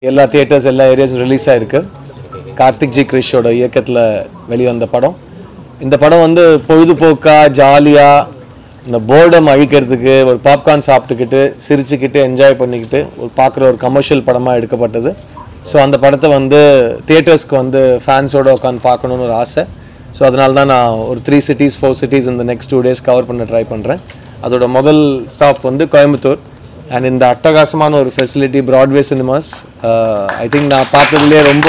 எல்லா தியேட்டர்ஸ் எல்லா ஏரியாஸும் ரிலீஸ் ஆயிருக்கு கார்த்திக் ஜி கிரிஷோட இயக்கத்தில் வெளிவந்த படம் இந்த படம் வந்து பொழுதுபோக்கா ஜாலியாக இந்த போர்டம் அழிக்கிறதுக்கு ஒரு பாப்கார்ன் சாப்பிட்டுக்கிட்டு சிரிச்சுக்கிட்டு என்ஜாய் பண்ணிக்கிட்டு ஒரு பார்க்குற ஒரு கமர்ஷியல் படமாக எடுக்கப்பட்டது ஸோ அந்த படத்தை வந்து தியேட்டர்ஸ்க்கு வந்து ஃபேன்ஸோட உட்காந்து பார்க்கணுன்னு ஒரு ஆசை ஸோ அதனால தான் நான் ஒரு த்ரீ சிட்டிஸ் ஃபோர் சிட்டிஸ் இந்த நெக்ஸ்ட் டூ டேஸ் கவர் பண்ண ட்ரை பண்ணுறேன் அதோட முதல் ஸ்டாப் வந்து கோயம்புத்தூர் அண்ட் இந்த அட்டகாசமான ஒரு facility Broadway cinemas I think நான் பார்த்ததுலேயே ரொம்ப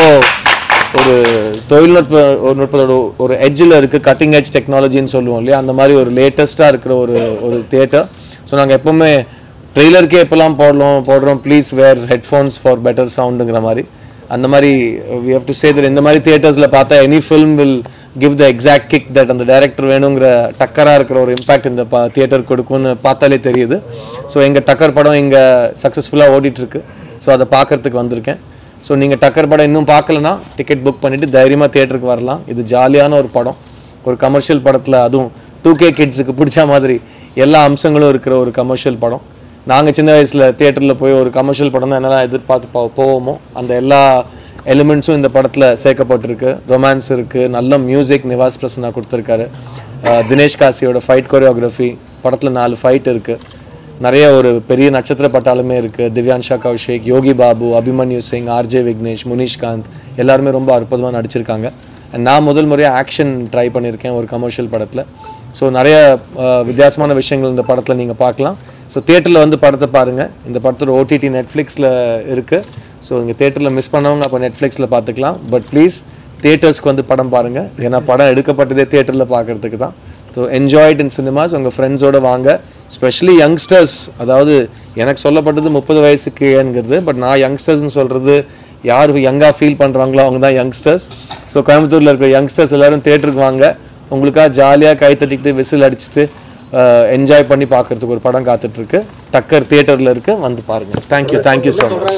ஒரு தொழில்நுட்ப ஒரு நுட்பத்தோட ஒரு எட்ஜில் இருக்குது கட்டிங் எட்ஜ் டெக்னாலஜின்னு சொல்லுவோம் இல்லையா அந்த மாதிரி ஒரு லேட்டஸ்ட்டாக இருக்கிற ஒரு ஒரு தியேட்டர் ஸோ நாங்கள் எப்போவுமே ட்ரெய்லருக்கே எப்போல்லாம் போடலாம் போடுறோம் please wear headphones for better சவுண்டுங்கிற மாதிரி அந்த மாதிரி we have to say that இந்த மாதிரி தியேட்டர்ஸில் பார்த்தா any film will give the exact kick that அந்த டைரக்டர் வேணுங்கிற டக்கராக இருக்கிற ஒரு இம்பாக்ட் இந்த பா தியேட்டர் கொடுக்கும்னு பார்த்தாலே தெரியுது ஸோ எங்கள் டக்கர் படம் இங்கே சக்ஸஸ்ஃபுல்லாக ஓடிட்டுருக்கு ஸோ அதை பார்க்கறதுக்கு வந்திருக்கேன் ஸோ நீங்கள் டக்கர் படம் இன்னும் பார்க்கலனா டிக்கெட் புக் பண்ணிவிட்டு தைரியமாக தியேட்டருக்கு வரலாம் இது ஜாலியான ஒரு படம் ஒரு கமர்ஷியல் படத்தில் அதுவும் டூ கே கிட்ஸுக்கு பிடிச்ச மாதிரி எல்லா அம்சங்களும் இருக்கிற ஒரு கமர்ஷியல் படம் நாங்கள் சின்ன வயசில் தியேட்டரில் போய் ஒரு கமர்ஷியல் படம் தான் என்னெல்லாம் எதிர்பார்த்து போ போவோமோ அந்த எல்லா எலிமெண்ட்ஸும் இந்த படத்தில் சேர்க்கப்பட்டிருக்கு ரொமான்ஸ் இருக்குது நல்ல மியூசிக் நிவாஸ் பிரசன்னா கொடுத்துருக்காரு அஹ் தினேஷ் காசியோட ஃபைட் கொரியோகிராஃபி படத்தில் நாலு ஃபைட் இருக்குது நிறைய ஒரு பெரிய நட்சத்திர பட்டாலுமே இருக்குது திவ்யான்ஷா கௌஷிக் யோகி பாபு அபிமன்யு சிங் ஆர்ஜே விக்னேஷ் முனிஷ்காந்த் எல்லாருமே ரொம்ப அற்புதமாக நடிச்சிருக்காங்க And நான் முதல் முறையாக ஆக்ஷன் ட்ரை பண்ணியிருக்கேன் ஒரு கமர்ஷியல் படத்தில் ஸோ நிறைய அஹ், வித்தியாசமான விஷயங்கள் இந்த படத்தில் நீங்கள் பார்க்கலாம் ஸோ தியேட்டரில் வந்து படத்தை பாருங்கள் இந்த படத்தோட ஓடிடி நெட்ஃப்ளிக்ஸில் இருக்குது ஸோ இங்கே தேட்டரில் மிஸ் பண்ணவங்க அப்போ நெட்ஃப்ளிக்ஸில் பார்த்துக்கலாம் பட் ப்ளீஸ் தியேட்டர்ஸ்க்கு வந்து படம் பாருங்கள் ஏன்னா படம் எடுக்கப்பட்டதே தியேட்டரில் பார்க்குறதுக்கு தான் ஸோ என்ஜாய்ட் இன் சினிமாஸ் உங்கள் ஃப்ரெண்ட்ஸோட வாங்க ஸ்பெஷலி யங்ஸ்டர்ஸ் அதாவது எனக்கு சொல்லப்பட்டது முப்பது வயசு கீழேங்கிறது பட் நான் யங்ஸ்டர்ஸ்னு சொல்கிறது யார் யங்காக ஃபீல் பண்ணுறாங்களோ அவங்க தான் யங்ஸ்டர்ஸ் ஸோ கோயம்புத்தூரில் இருக்கிற யங்ஸ்டர்ஸ் எல்லாரும் தேட்டருக்கு வாங்க உங்களுக்காக ஜாலியாக கை தட்டிக்கிட்டு விசில் அடிச்சுட்டு என்ஜாய் பண்ணி பார்க்கறதுக்கு ஒரு படம் காத்துட்ருக்கு டக்கர் தியேட்டரில் இருக்குது வந்து பாருங்கள் தேங்க்யூ தேங்க்யூ ஸோ மச்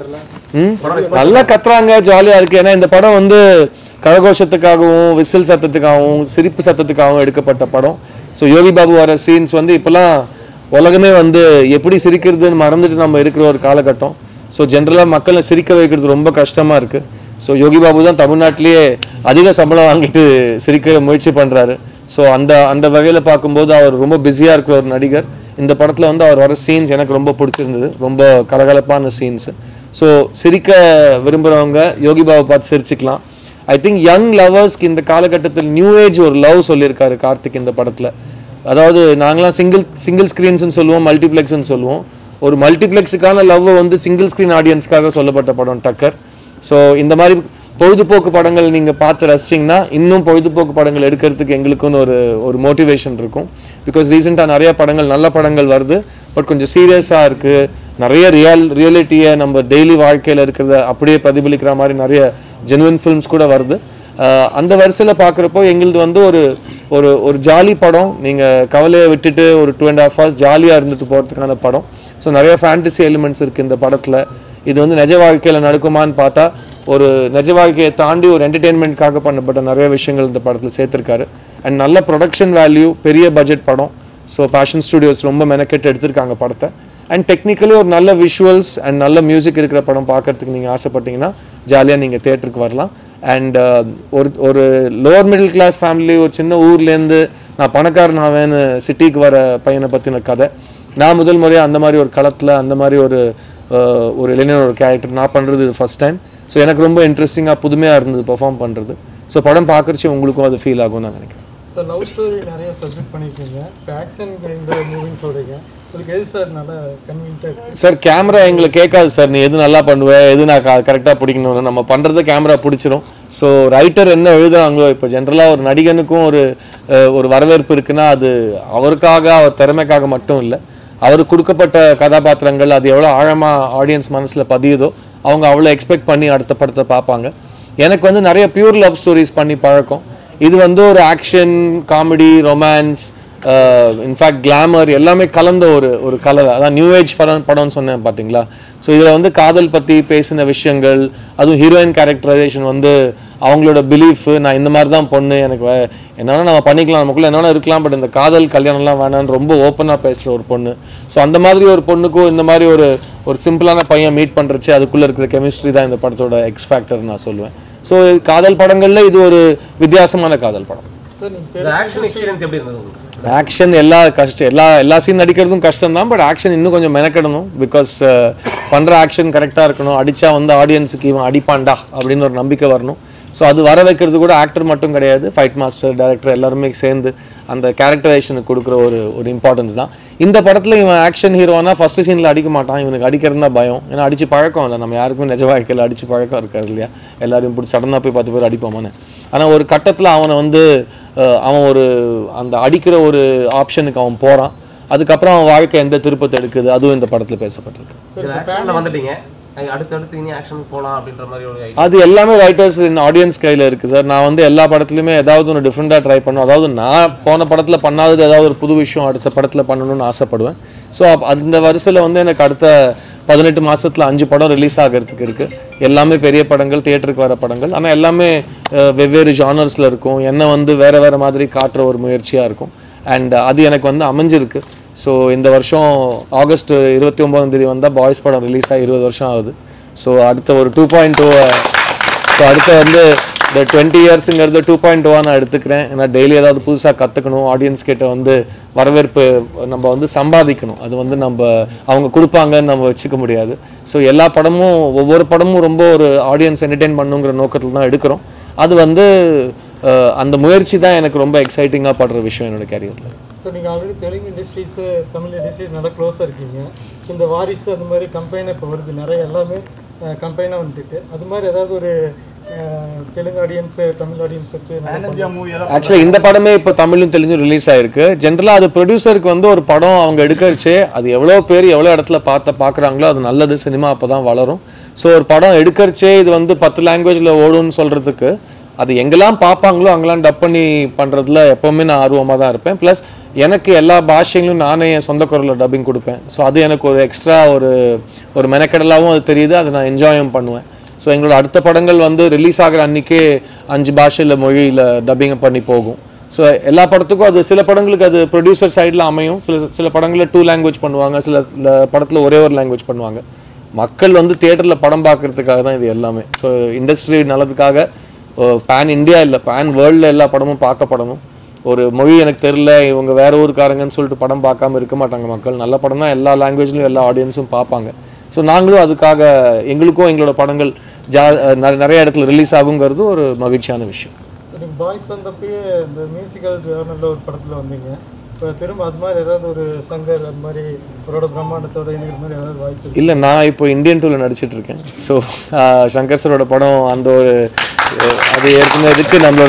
ம் நல்லா கத்துறாங்க ஜாலியாக இருக்குது ஏன்னா இந்த படம் வந்து கரகோஷத்துக்காகவும் விசில் சத்தத்துக்காகவும் சிரிப்பு சத்தத்துக்காகவும் எடுக்கப்பட்ட படம் ஸோ யோகி பாபு வர சீன்ஸ் வந்து இப்போலாம் உலகமே வந்து எப்படி சிரிக்கிறதுன்னு மறந்துட்டு நம்ம இருக்கிற ஒரு காலகட்டம் ஸோ ஜென்ரலாக மக்களை சிரிக்க வைக்கிறது ரொம்ப கஷ்டமாக இருக்குது ஸோ யோகி பாபு தான் தமிழ்நாட்டிலேயே அதிக சம்பளம் வாங்கிட்டு சிரிக்க முயற்சி பண்ணுறாரு ஸோ அந்த அந்த வகையில் பார்க்கும்போது அவர் ரொம்ப பிஸியாக இருக்கிற ஒரு நடிகர் இந்த படத்தில் வந்து அவர் வர சீன்ஸ் எனக்கு ரொம்ப பிடிச்சிருந்தது ரொம்ப கலகலப்பான சீன்ஸ் ஸோ சிரிக்க விரும்புகிறவங்க யோகி பாபு பார்த்து சிரிச்சுக்கலாம் ஐ திங்க் யங் லவர்ஸ்க்கு இந்த காலகட்டத்தில் நியூ ஏஜ் ஒரு லவ் சொல்லியிருக்காரு கார்த்திக் இந்த படத்தில் அதாவது நாங்களாம் சிங்கிள் சிங்கிள் ஸ்க்ரீன்ஸ்னு சொல்லுவோம் மல்டிப்ளெக்ஸ்னு சொல்லுவோம் ஒரு மல்டிப்ளெக்ஸுக்கான லவ் வந்து சிங்கிள் ஸ்க்ரீன் ஆடியன்ஸ்க்காக சொல்லப்பட்ட படம் டக்கர் ஸோ இந்த மாதிரி பொழுதுபோக்கு படங்கள் நீங்கள் பார்த்து ரசிச்சிங்கன்னா இன்னும் பொழுதுபோக்கு படங்கள் எடுக்கிறதுக்கு எங்களுக்குன்னு ஒரு ஒரு மோட்டிவேஷன் இருக்கும் பிகாஸ் ரீசெண்டாக நிறைய படங்கள் நல்ல படங்கள் வருது பட் கொஞ்சம் சீரியஸாக இருக்குது நிறைய ரியல் ரியாலிட்டியை நம்ம டெய்லி வாழ்க்கையில் இருக்கிறத அப்படியே பிரதிபலிக்கிற மாதிரி நிறைய ஜெனுவன் ஃபிலிம்ஸ் கூட வருது ஆஹ் அந்த வரிசையில் பார்க்குறப்போ எங்களுது வந்து ஒரு ஒரு ஒரு ஜாலி படம் நீங்கள் கவலையை விட்டுட்டு ஒரு டூ அண்ட் ஹாஃப் ஹவர்ஸ் ஜாலியாக இருந்துட்டு போகிறதுக்கான படம் ஸோ நிறைய ஃபேண்டசி எலிமெண்ட்ஸ் இருக்குது இந்த படத்தில் இது வந்து நிஜ வாழ்க்கையில் நடக்குமான்னு பார்த்தா ஒரு நிஜ வாழ்க்கையை தாண்டி ஒரு என்டர்டெயின்மெண்ட்காக பண்ணப்பட்ட நிறைய விஷயங்கள் இந்த படத்தில் சேர்த்துருக்காரு அண்ட் நல்ல ப்ரொடக்ஷன் வேல்யூ பெரிய பட்ஜெட் படம் ஸோ பேஷன் ஸ்டுடியோஸ் ரொம்ப மெனக்கெட்டு எடுத்திருக்காங்க படத்தை அண்ட் டெக்னிக்கலி ஒரு நல்ல விஷுவல்ஸ் அண்ட் நல்ல மியூசிக் இருக்கிற படம் பார்க்கறதுக்கு நீங்கள் ஆசைப்பட்டீங்கன்னா ஜாலியாக நீங்கள் தேட்டருக்கு வரலாம் அண்ட் ஒரு ஒரு லோவர் மிடில் கிளாஸ் ஃபேமிலி ஒரு சின்ன ஊர்லேருந்து நான் பணக்காரன் ஆவேன்னு சிட்டிக்கு வர பையனை பற்றின கதை நான் முதல் முறையாக அந்த மாதிரி ஒரு களத்தில் அந்த மாதிரி ஒரு அஹ், ஒரு இளைஞர் ஒரு கேரக்டர் நான் பண்ணுறது இது ஃபஸ்ட் டைம் ஸோ எனக்கு ரொம்ப இன்ட்ரெஸ்டிங்காக புதுமையாக இருந்தது பெர்ஃபார்ம் பண்ணுறது ஸோ படம் பார்க்குறச்சு உங்களுக்கும் அது ஃபீல் ஆகும்னு நான் நினைக்கிறேன் சார் லவ் ஸ்டோரி நிறைய சப்ஜெக்ட் பண்ணியிருக்கீங்க இப்போ ஆக்ஷன் இந்த மூவின்னு சொல்கிறீங்க உங்களுக்கு எது சார் நல்லா கன்வீனியாக இருக்குது சார் கேமரா எங்களை கேட்காது சார் நீ எது நல்லா பண்ணுவ எது நான் கரெக்டாக பிடிக்கணும்னு நம்ம பண்ணுறது கேமரா பிடிச்சிரும் ஸோ ரைட்டர் என்ன எழுதுறாங்களோ இப்போ ஜென்ரலாக ஒரு நடிகனுக்கும் ஒரு அஹ், ஒரு வரவேற்பு இருக்குன்னா அது அவருக்காக அவர் திறமைக்காக மட்டும் இல்லை அவருக்கு கொடுக்கப்பட்ட கதாபாத்திரங்கள் அது எவ்வளோ ஆழமாக ஆடியன்ஸ் மனசில் பதியுதோ அவங்க அவ்வளோ எக்ஸ்பெக்ட் பண்ணி அடுத்த படத்தை பார்ப்பாங்க எனக்கு வந்து நிறைய பியூர் லவ் ஸ்டோரிஸ் பண்ணி பழக்கம் இது வந்து ஒரு action comedy romance in fact glamour எல்லாமே கலந்த ஒரு ஒரு கலவை அதான் நியூ ஏஜ் படம் படம்னு சொன்னேன் பார்த்தீங்களா ஸோ இதில் வந்து காதல் பற்றி பேசின விஷயங்கள் அதுவும் ஹீரோயின் கேரக்டரைசேஷன் வந்து அவங்களோட பிலீஃப் நான் இந்த மாதிரி தான் பொண்ணு எனக்கு வே- என்ன வேணா நம்ம பண்ணிக்கலாம் நமக்குள்ள என்ன வேணா இருக்கலாம் பட் இந்த காதல் கல்யாணம்லாம் வேணாம்னு ரொம்ப ஓப்பனாக பேசுகிற ஒரு பொண்ணு ஸோ அந்த மாதிரி ஒரு பொண்ணுக்கும் இந்த மாதிரி ஒரு ஒரு சிம்பிளான பையன் மீட் பண்ணுறச்சு அதுக்குள்ளே இருக்கிற கெமிஸ்ட்ரி தான் இந்த படத்தோட எக்ஸ் ஃபேக்டர் நான் சொல்லுவேன் ஸோ காதல் படங்களில் இது ஒரு வித்தியாசமான காதல் படம் சார் நீங்கள் இந்த ஆக்ஷன் எக்ஸ்பீரியன்ஸ் எப்படி இருந்தது உங்களுக்கு ஆக்ஷன் எல்லா கஷ்டம் எல்லா எல்லா சீன் நடிக்கிறதும் கஷ்டம் தான் பட் ஆக்ஷன் இன்னும் கொஞ்சம் மெனக்கிடணும் பிகாஸ் பண்ணுற ஆக்ஷன் கரெக்டாக இருக்கணும் அடித்தா வந்து ஆடியன்ஸுக்கு இவன் அடிப்பான்டா அப்படின்னு ஒரு நம்பிக்கை வரணும் ஸோ அது வர வைக்கிறது கூட ஆக்டர் மட்டும் கிடையாது ஃபைட் மாஸ்டர் டைரக்டர் எல்லாருமே சேர்ந்து அந்த கேரக்டரைசேஷனுக்கு கொடுக்குற ஒரு ஒரு இம்பார்ட்டன்ஸ் தான் இந்த படத்தில் இவன் ஆக்ஷன் ஹீரோனா ஃபர்ஸ்ட் சீனில் அடிக்க மாட்டான் இவனுக்கு அடிக்கிறது தான் பயம் ஏன்னா அடிச்சு பழக்கம் இல்லை நம்ம யாருக்குமே நிஜ வாழ்க்கையில் அடிச்சு பழக்கம் இருக்காது இல்லையா எல்லாரையும் பிடிச்சி சடனாக போய் பத்து பேர் அடிப்போமான்னு ஆனால் ஒரு கட்டத்தில் அவனை வந்து அஹ், அவன் ஒரு அந்த அடிக்கிற ஒரு ஆப்ஷனுக்கு அவன் போகிறான் அதுக்கப்புறம் அவன் வாழ்க்கை எந்த திருப்பத்தை எடுக்குது அதுவும் இந்த படத்தில் பேசப்பட்டிருக்கு இதுல ஆக்ஷன்ல வந்துட்டீங்க அஹ் அடுத்தடுத்து இனி ஆக்ஷன் போலாம் அப்படின்ற மாதிரி ஒரு idea. அது எல்லாமே ரைட்டர்ஸ் இன் ஆடியன்ஸ் கையில் இருக்குது சார் நான் வந்து எல்லா படத்துலையுமே ஏதாவது ஒன்று டிஃப்ரெண்ட்டாக ட்ரை பண்ணும் அதாவது நான் போன படத்தில் பண்ணாதது ஏதாவது ஒரு புது விஷயம் அடுத்த படத்தில் பண்ணணும்னு ஆசைப்படுவேன் ஸோ அந்த வரிசையில் வந்து எனக்கு அடுத்த பதினெட்டு மாசத்துல அஞ்சு படம் ரிலீஸ் ஆகிறதுக்கு இருக்குது எல்லாமே பெரிய படங்கள் தியேட்டருக்கு வர படங்கள் ஆனால் எல்லாமே அஹ், வெவ்வேறு ஜானர்ஸில் இருக்கும் என்ன வந்து வேறு வேறு மாதிரி காட்டுற ஒரு முயற்சியாக இருக்கும் அண்ட் அது எனக்கு வந்து அமைஞ்சிருக்கு ஸோ இந்த வருஷம் ஆகஸ்ட் இருபத்தி ஒம்போதாம் தேதி வந்தால் பாய்ஸ் படம் ரிலீஸ் ஆகி இருபது வருஷம் ஆகுது ஸோ அடுத்த ஒரு டூ பாயிண்ட் டூ ஸோ அடுத்து வந்து இந்த டுவெண்ட்டி இயர்ஸுங்கிறது டூ பாயிண்ட் டூவாக நான் எடுத்துக்கிறேன் ஏன்னா டெய்லி ஏதாவது புதுசாக கற்றுக்கணும் ஆடியன்ஸ் கிட்ட வந்து வரவேற்பு நம்ம வந்து சம்பாதிக்கணும் அது வந்து நம்ம அவங்க கொடுப்பாங்கன்னு நம்ம வச்சுக்க முடியாது ஸோ எல்லா படமும் ஒவ்வொரு படமும் ரொம்ப ஒரு ஆடியன்ஸ் என்டர்டெயின் பண்ணுங்கிற நோக்கத்தில் தான் எடுக்கிறோம் அது வந்து அஹ், அந்த முயற்சி தான் எனக்கு ரொம்ப எக்ஸைட்டிங்காக படுற விஷயம் என்னோட கேரியரில் சார் நீங்கள் already Telugu industries Tamil industries நல்லா க்ளோஸாக இருக்கீங்க இந்த வாரிசு அந்த மாதிரி கம்பெனி இப்போ வருது நிறைய எல்லாமே கம்பெனியாக வந்துட்டு அது மாதிரி ஏதாவது ஒரு uh, Telugu audience Tamil audience வச்சு நல்லா ஆக்சுவலாக இந்த படமே இப்போ தமிழும் தெலுங்கும் ரிலீஸ் ஆயிருக்கு ஜென்ரலாக அது ப்ரொடியூசருக்கு வந்து ஒரு படம் அவங்க எடுக்கறச்சே அது எவ்வளோ பேர் எவ்வளோ இடத்துல பார்த்த பார்க்குறாங்களோ அது நல்லது சினிமா அப்போ தான் வளரும் ஸோ ஒரு படம் எடுக்கறச்சே இது வந்து பத்து லாங்குவேஜில் ஓடும்னு சொல்கிறதுக்கு அது எங்கெல்லாம் பார்ப்பாங்களோ அங்கெல்லாம் டப் பண்ணி பண்ணுறதுல எப்போவுமே நான் ஆர்வமாக தான் இருப்பேன் ப்ளஸ் எனக்கு எல்லா பாஷைகளும் நானே என் சொந்த குரலில் டப்பிங் கொடுப்பேன் ஸோ அது எனக்கு ஒரு எக்ஸ்ட்ரா ஒரு ஒரு மெனக்கெடலாகவும் அது தெரியுது அதை நான் என்ஜாயும் பண்ணுவேன் ஸோ எங்களோட அடுத்த படங்கள் வந்து ரிலீஸ் ஆகிற அன்றைக்கே அஞ்சு பாஷையில் மொழியில் டப்பிங் பண்ணி போகும் ஸோ எல்லா படத்துக்கும் அது சில படங்களுக்கு அது ப்ரொடியூசர் சைடில் அமையும் சில சில படங்களில் டூ லாங்குவேஜ் பண்ணுவாங்க சில சில படத்தில் ஒரே ஒரு லாங்குவேஜ் பண்ணுவாங்க மக்கள் வந்து தியேட்டரில் படம் பார்க்கறதுக்காக தான் இது எல்லாமே ஸோ இண்டஸ்ட்ரி நல்லதுக்காக பேன் இந்தியா இல்லை பேன் வேர்ல்டில் எல்லா படமும் பார்க்கப்படணும் ஒரு மொழி எனக்கு தெரில இவங்க வேற ஊருக்காரங்கன்னு சொல்லிட்டு படம் பார்க்காம இருக்க மாட்டாங்க மக்கள் நல்ல படம் தான் எல்லா லாங்குவேஜ்லையும் எல்லா ஆடியன்ஸும் பார்ப்பாங்க ஸோ நாங்களும் அதுக்காக எங்களுக்கும் எங்களோட படங்கள் ஜா நிறைய நிறைய இடத்துல ரிலீஸ் ஆகுங்கிறது ஒரு மகிழ்ச்சியான விஷயம் நீங்கள் பாய்ஸ் வந்தப்பயே இந்த மியூசிக்கல் ஜேர்னலில் ஒரு படத்தில் வந்தீங்க இப்போ திரும்ப அது மாதிரி ஏதாவது ஒரு சங்கர் அது மாதிரி அவரோட பிரம்மாண்டத்தோட இணைக்கிற மாதிரி ஏதாவது வாய்ப்பு இருக்கு இல்லை நான் இப்போ இந்தியன் டூவில் நடிச்சிட்டு இருக்கேன் ஸோ சங்கர் சரோட படம் அந்த ஒரு அஹ், அது ஏற்கனவே இதுக்கு நம்மளோட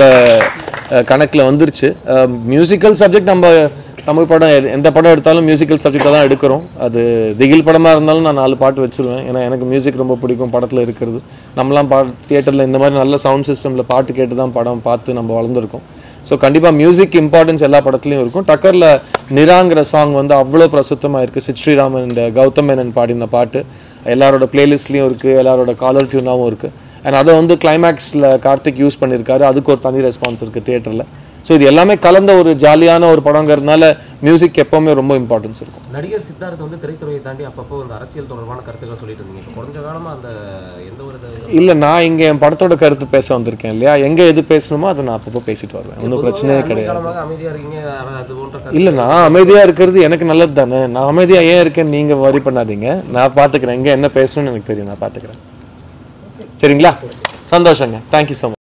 கணக்கில் வந்துருச்சு மியூசிக்கல் சப்ஜெக்ட் நம்ம தமிழ் படம் எது- எந்த படம் எடுத்தாலும் மியூசிக்கல் சப்ஜெக்டாக தான் எடுக்கிறோம் அது திகில் படமாக இருந்தாலும் நான் நாலு பாட்டு வச்சிருவேன் ஏன்னா எனக்கு மியூசிக் ரொம்ப பிடிக்கும் படத்தில் இருக்கிறது நம்மலாம் பா தியேட்டரில் இந்த மாதிரி நல்ல சவுண்ட் சிஸ்டமில் பாட்டு கேட்டு தான் படம் பார்த்து நம்ம வளர்ந்துருக்கோம் ஸோ கண்டிப்பாக மியூசிக் இம்பார்ட்டன்ஸ் எல்லா படத்துலையும் இருக்கும் டக்கரில் நிராங்கிற சாங் வந்து அவ்வளோ பிரசுத்தமாக இருக்குது சித் ஸ்ரீராமன் இந்த கௌதம் மேனன் பாடின பாட்டு எல்லாரோட பிளேலிஸ்ட்லேயும் இருக்குது எல்லாரோட காலர் டியூனாகவும் இருக்குது அண்ட் அதை வந்து கிளைமேக்ஸில் கார்த்திக் யூஸ் பண்ணியிருக்காரு அதுக்கு ஒரு தனி ரெஸ்பான்ஸ் இருக்குது தியேட்டரில் ஸோ இது எல்லாமே கலந்த ஒரு ஜாலியான ஒரு படங்கிறதுனால மியூசிக் எப்போவுமே ரொம்ப இம்பார்ட்டன்ஸ் இருக்கும் நடிகர் சித்தார்த் வந்து திரைத்துறையை தாண்டி அப்பப்போ இந்த அரசியல் தொடர்பான கருத்துக்களை சொல்லிட்டு இருந்தீங்க இப்போ கொஞ்ச காலமா அந்த எந்த ஒரு இது- இல்லை நான் இங்கே என் படத்தோட கருத்து பேச வந்திருக்கேன் இல்லையா எங்கே எது பேசணுமோ அதை நான் அப்பப்போ பேசிட்டு வருவேன் ஒன்றும் பிரச்சனையே அண்மை கிடையாது காலமாக அமைதியா இருக்கீங்க அ- அது போன்ற கருத்து இல்லை நான் அமைதியாக இருக்கிறது எனக்கு நல்லது தானே நான் அமைதியாக ஏன் இருக்கேன்னு நீங்கள் வரி பண்ணாதீங்க நான் பார்த்துக்கிறேன் எங்கே என்ன பேசணும்னு எனக்கு தெரியும் நான் பார்த்துக்கிறேன் சரிங்களா சந்தோஷங்க தேங்க்யூ ஸோ மச்